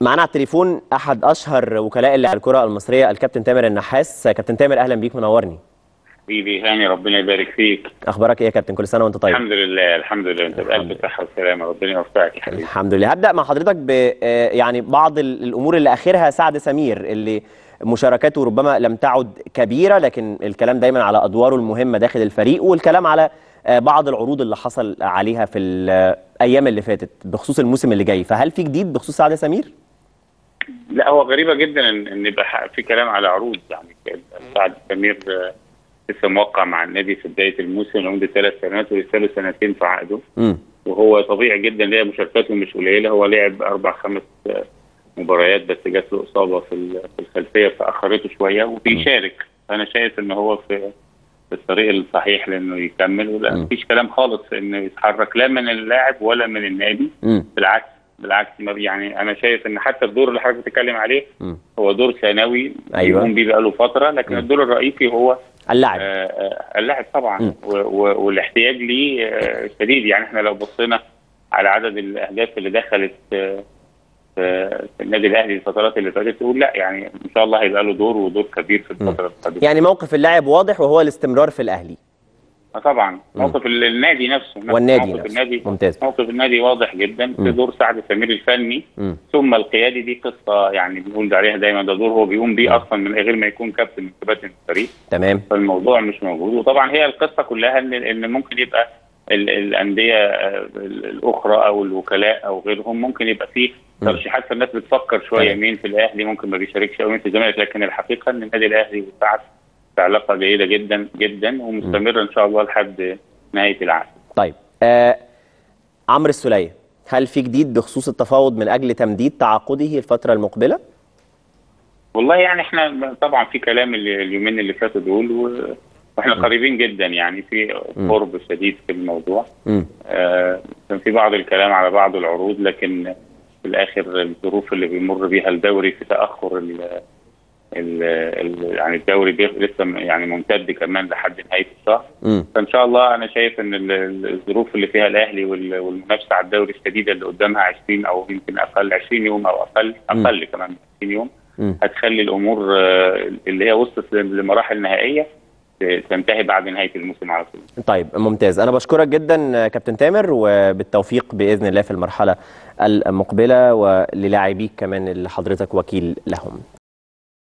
معانا على التليفون احد اشهر وكلاء الكره المصريه الكابتن تامر النحاس كابتن تامر اهلا بيك منورني حبيبي هاني ربنا يبارك فيك اخبارك ايه يا كابتن كل سنه وانت طيب الحمد لله الحمد لله انت الحمد بألف صحة وسلامة ربنا يوفقك يا حبيبي الحمد لله هبدا مع حضرتك ب آه، يعني بعض ال- الامور اللي اخرها سعد سمير اللي مشاركاته ربما لم تعد كبيره لكن الكلام دايما على ادواره المهمه داخل الفريق والكلام على آه، بعض العروض اللي حصل عليها في الايام اللي فاتت بخصوص الموسم اللي جاي فهل في جديد بخصوص سعد سمير لا هو غريبة جدا ان ان يبقى ح- في كلام على عروض يعني كان سعد سمير آه، لسه موقع مع النادي في بداية الموسم لمدة ثلاث سنوات ولسه له سنتين في عقده امم وهو طبيعي جدا ليه مشاركاته مش قليلة هو لعب أربع خمس آه، مباريات بس جات له إصابة في ال- في الخلفية فأخرته شوية وبيشارك أنا شايف إن هو في في الطريق الصحيح لانه يكمل ولا مم. مفيش كلام خالص انه يتحرك لا من اللاعب ولا من النادي امم بالعكس بالعكس ما يعني انا شايف ان حتى الدور اللي حضرتك بتتكلم عليه امم هو دور ثانوي أيوة. يقوم بيه بقاله فتره لكن مم. الدور الرئيسي هو اللاعب آه، آه، اللاعب طبعا مم. و- و- والاحتياج ليه آه، شديد يعني احنا لو بصينا على عدد الاهداف اللي دخلت آه، في في النادي الاهلي الفترات اللي فاتت تقول لا يعني ان شاء الله هيبقى له دور ودور كبير في الفتره القادمه يعني موقف اللاعب واضح وهو الاستمرار في الاهلي آه طبعا موقف ال- النادي نفسه والنادي موقف نفسه. النادي ممتاز. موقف النادي واضح جدا في مم. دور سعد سمير الفني امم ثم القيادي دي قصه يعني بنقول عليها دايما ده دور هو بيقوم بيه اصلا من غير ما يكون كابتن من كباتن الفريق تمام فالموضوع مش موجود وطبعا هي القصه كلها ان ان ممكن يبقى ال- الانديه آه، ال- الاخرى او الوكلاء او غيرهم ممكن يبقى فيه مم. ترشيحات فالناس بتفكر شويه تمام. مين في الاهلي ممكن ما بيشاركش او مين في الزمالك لكن الحقيقه ان النادي الاهلي وسعد في علاقه جيده جدا جدا ومستمره ان شاء الله لحد نهايه العقد طيب آه عمرو السولية هل في جديد بخصوص التفاوض من اجل تمديد تعاقده الفتره المقبله والله يعني احنا طبعا في كلام ال- اليومين اللي فاتوا دول و- واحنا قريبين جدا يعني في قرب شديد في الموضوع امم آه، كان في بعض الكلام على بعض العروض لكن في الاخر الظروف اللي بيمر بيها الدوري في تاخر ال ال ال يعني الدوري بي- لسه م- يعني ممتد كمان لحد نهايه الشهر امم فان شاء الله انا شايف ان ال- ال- الظروف اللي فيها الاهلي وال- والمنافسه على الدوري الشديده اللي قدامها 20 او يمكن اقل 20 يوم او اقل مم. اقل كمان من 20 يوم مم. هتخلي الامور آه، اللي هي وصلت لمراحل نهائيه ت- تنتهي بعد نهايه الموسم على طول طيب ممتاز انا بشكرك جدا آه، كابتن تامر وبالتوفيق باذن الله في المرحله المقبله وللاعبيك كمان اللي حضرتك وكيل لهم